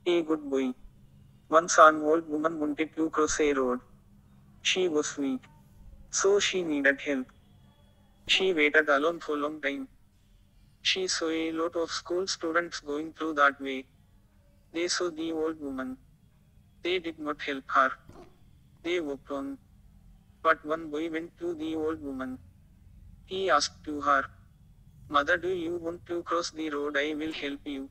A good boy. Once an old woman wanted to cross a road. She was weak. So she needed help. She waited alone for long time. She saw a lot of school students going through that way. They saw the old woman. They did not help her. They walked on. But one boy went to the old woman. He asked to her, Mother, do you want to cross the road? I will help you.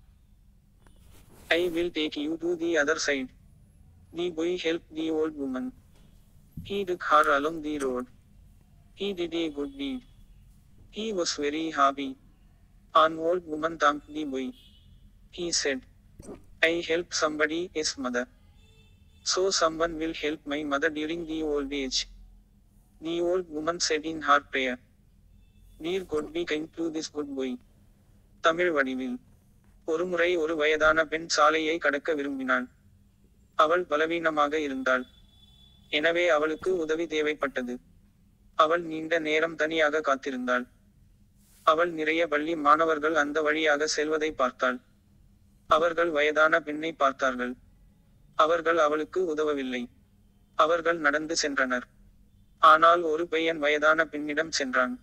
I will take you to the other side. The boy helped the old woman. He took her along the road. He did a good deed. He was very happy. An old woman thanked the boy. He said, I helped somebody, his mother. So someone will help my mother during the old age. The old woman said in her prayer, Dear God be kind to this good boy. Tamil வடிவில் ஒருமுறை ஒரு வயதான பெண் சாலையை கடக்க விரும்பினாள் அவள் பலவீனமாக இருந்தாள் எனவே அவளுக்கு உதவி தேவைப்பட்டது அவள் நீண்ட நேரம் தனியாக காத்திருந்தாள் அவள் நிறைய பள்ளி மாணவர்கள் அந்த வழியாக செல்வதை பார்த்தாள் அவர்கள் வயதான பெண்ணை பார்த்தார்கள் அவர்கள் அவளுக்கு உதவவில்லை அவர்கள் நடந்து சென்றனர் ஆனால் ஒரு பையன் வயதான பெண்ணிடம் சென்றான்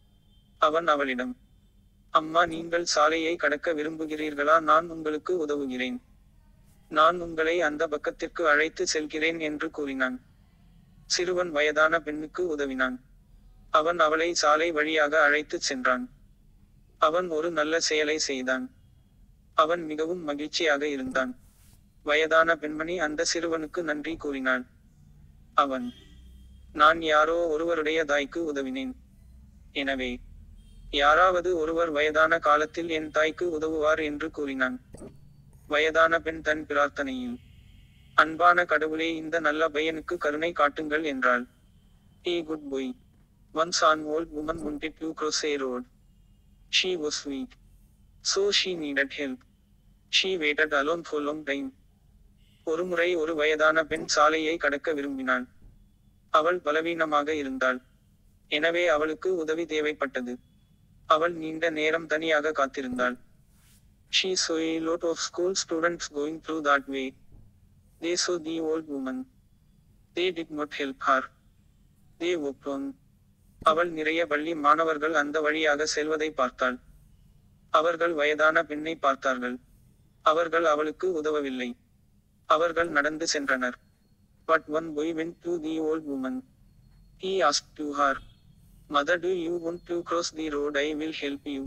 அவன் அவளிடம் அம்மா நீங்கள் சாலையை கடக்க விரும்புகிறீர்களா நான் உங்களுக்கு உதவுகிறேன் நான் உங்களை அந்த பக்கத்திற்கு அழைத்து செல்கிறேன் என்று கூறினான் சிறுவன் வயதான பெண்ணுக்கு உதவினான் அவன் அவளை சாலை வழியாக அழைத்துச் சென்றான் அவன் ஒரு நல்ல செயலை செய்தான் அவன் மிகவும் மகிழ்ச்சியாக இருந்தான் வயதான பெண்மணி அந்த சிறுவனுக்கு நன்றி கூறினாள் அவன் நான் யாரோ ஒருவருடைய தாய்க்கு உதவினேன் எனவே யாராவது ஒருவர் வயதான காலத்தில் என் தாய்க்கு உதவுவார் என்று கூறினான் வயதான பெண் தன் பிரார்த்தனையில் அன்பான கடவுளே இந்த நல்ல பையனுக்கு கருணை காட்டுங்கள் என்றாள் a good boy once an old woman wanted to cross a road she was weak so she needed help she waited alone for long time ஒருமுறை ஒரு வயதான பெண் சாலையை கடக்க விரும்பினாள் அவள் பலவீனமாக இருந்தாள் எனவே அவளுக்கு உதவி தேவைப்பட்டது அவள் நீண்ட நேரம் தனியாக காத்திருந்தாள் She saw a lot of school students going through that way. They saw the old woman. They did not help her. They walked on. அவள் நிறைய பள்ளி மாணவர்கள் அந்த வழியாக செல்வதை பார்த்தாள் அவர்கள் வயதான பெண்ணை பார்த்தார்கள் அவர்கள் அவளுக்கு உதவவில்லை அவர்கள் நடந்து சென்றனர் But one boy went to the old woman. He asked to her, Mother, do you want to cross the road? I will help you.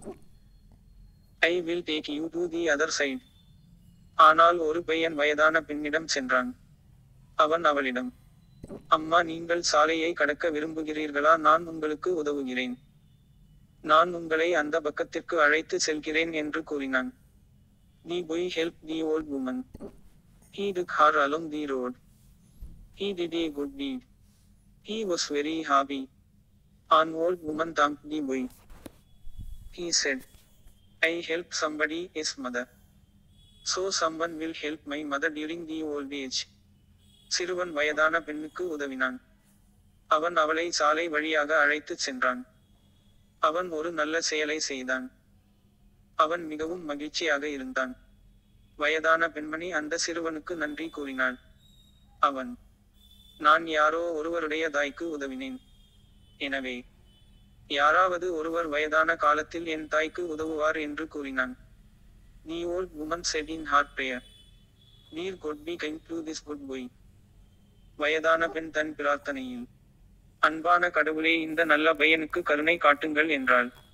I will take you to the other side. ஆனால் ஒரு பையன் வயதான பெண்ணிடம் சென்றான் அவன் அவளிடம் அம்மா நீங்கள் சாலையை கடக்க விரும்புகிறீர்களா நான் உங்களுக்கு உதவுகிறேன் நான் உங்களை அந்த பக்கத்திற்கு அழைத்து செல்கிறேன் என்று கூறினான் தி boy helped the old woman. He took her along the road. He did a good deed. He was very happy. An old woman thanked the boy. He said, I helped somebody, his mother. So someone will help my mother during the old age. சிறுவன் வயதான பெண்ணுக்கு உதவினான் அவன் அவளை சாலை வழியாக அழைத்துச் சென்றான் அவன் ஒரு நல்ல செயலை செய்தான் அவன் மிகவும் மகிழ்ச்சியாக இருந்தான் வயதான பெண்மணி அந்த சிறுவனுக்கு நன்றி கூறினாள் அவன் நான் யாரோ ஒருவருடைய தாய்க்கு உதவினேன் எனவே யாராவது ஒருவர் வயதான காலத்தில் என் தாய்க்கு உதவுவார் என்று கூறினான் நீ old woman said in her prayer. Dear God be kind to this good boy. வயதான பெண் தன் பிரார்த்தனையில் அன்பான கடவுளே இந்த நல்ல பையனுக்கு கருணை காட்டுங்கள் என்றாள்